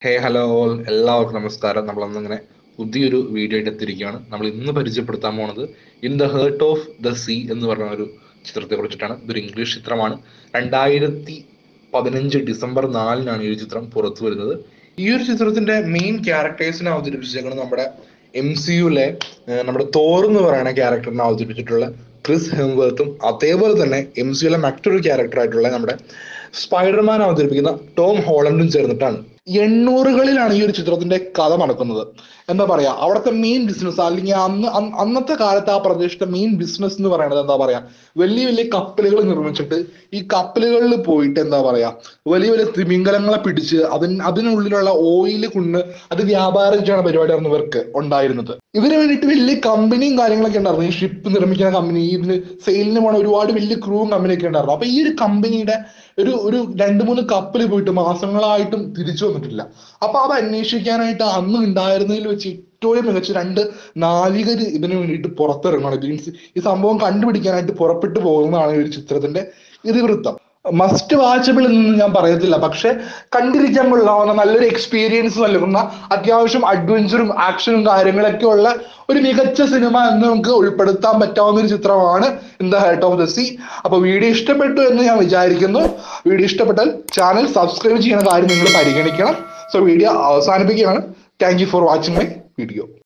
ഹേ hello all എല്ലാവർക്കും നമസ്കാരം നമ്മൾ അന്നിങ്ങനെ പുതിയൊരു വീഡിയോ ആയിട്ട് എത്തിയിരിക്കുകയാണ് നമ്മൾ ഇന്ന് പരിചയപ്പെടുത്താൻ പോണത് in the heart of the sea എന്ന് പറഞ്ഞ ഒരു ചിത്രത്തെ കുറിച്ചിട്ടാണ് ഇതൊരു ഇംഗ്ലീഷ് ചിത്രമാണ് രണ്ടായിരത്തി പതിനഞ്ച് ഡിസംബർ നാലിനാണ് ഈ ഒരു ചിത്രം പുറത്തു വരുന്നത് ഈ ഒരു ചിത്രത്തിന്റെ മെയിൻ ക്യാരക്ടേഴ്സിനെ അവതരിപ്പിച്ചേക്കുന്നത് നമ്മുടെ എം സി യുലെ നമ്മുടെ തോർ എന്ന് പറയുന്ന ക്യാരക്ടറിനെ അവതരിപ്പിച്ചിട്ടുള്ള ക്രിസ് ഹെംവർത്തും അതേപോലെ തന്നെ എം സി യുലെ മറ്റൊരു ക്യാരക്ടർ ആയിട്ടുള്ള നമ്മുടെ സ്പൈഡർമാൻ അവതരിപ്പിക്കുന്ന ടോം ഹോളണ്ടും ചേർന്നിട്ടാണ് എണ്ണൂറുകളിലാണ് ഈ ഒരു ചിത്രത്തിന്റെ കഥ നടക്കുന്നത് എന്താ പറയാ അവിടുത്തെ മെയിൻ ബിസിനസ് അല്ലെങ്കിൽ അന്ന് അന്ന് അന്നത്തെ കാലത്ത് ആ പ്രദേശത്തെ മെയിൻ ബിസിനസ് എന്ന് പറയുന്നത് എന്താ പറയാ വലിയ വലിയ കപ്പലുകൾ നിർമ്മിച്ചിട്ട് ഈ കപ്പലുകളിൽ പോയിട്ട് എന്താ പറയാ വലിയ വലിയ തിമിംഗലങ്ങളെ പിടിച്ച് അതിന് അതിനുള്ളിലുള്ള ഓയിൽ കൊണ്ട് അത് വ്യാപാരം ചെയ്യുന്ന പരിപാടിയായിരുന്നു ഇവർക്ക് ഉണ്ടായിരുന്നത് ഇതിനു വേണ്ടിയിട്ട് വലിയ കമ്പനിയും കാര്യങ്ങളൊക്കെ ഉണ്ടായിരുന്നു ഈ ഷിപ്പ് നിർമ്മിക്കുന്ന കമ്പനി ഇതിന് സെയിലിന് പോണ ഒരുപാട് വലിയ ക്രൂവും കമ്പനിയൊക്കെ ഉണ്ടായിരുന്നു അപ്പൊ ഈ ഒരു കമ്പനിയുടെ ഒരു ഒരു രണ്ട് മൂന്ന് കപ്പൽ പോയിട്ട് മാസങ്ങളായിട്ടും തിരിച്ചു വന്നിട്ടില്ല അപ്പൊ അത് അന്വേഷിക്കാനായിട്ട് അന്ന് ഉണ്ടായിരുന്നതിൽ വെച്ച് ഏറ്റവും മികച്ച രണ്ട് നാവികര് ഇതിനു വേണ്ടിയിട്ട് പുറത്തിറങ്ങണം ഇത് മീൻസ് ഈ സംഭവം കണ്ടുപിടിക്കാനായിട്ട് പുറപ്പെട്ടു പോകുന്നതാണ് ഈ ഒരു ചിത്രത്തിന്റെ ഇതിവൃത്തം മസ്റ്റ് വാച്ചബിൾ എന്ന് ഞാൻ പറയത്തില്ല പക്ഷെ കണ്ടിരിക്കാൻ കൊള്ളാവുന്ന നല്ലൊരു എക്സ്പീരിയൻസ് നൽകുന്ന അത്യാവശ്യം അഡ്വഞ്ചറും ആക്ഷനും കാര്യങ്ങളൊക്കെ ഉള്ള ഒരു മികച്ച സിനിമ എന്ന് നമുക്ക് ഉൾപ്പെടുത്താൻ പറ്റാവുന്ന ഒരു ചിത്രമാണ് in the heart of the sea അപ്പൊ വീഡിയോ ഇഷ്ടപ്പെട്ടു എന്ന് ഞാൻ വിചാരിക്കുന്നു വീഡിയോ ഇഷ്ടപ്പെട്ടാൽ ചാനൽ സബ്സ്ക്രൈബ് ചെയ്യുന്ന കാര്യം നിങ്ങൾ പരിഗണിക്കണം സോ വീഡിയോ അവസാനിപ്പിക്കുകയാണ് thank you for watching my video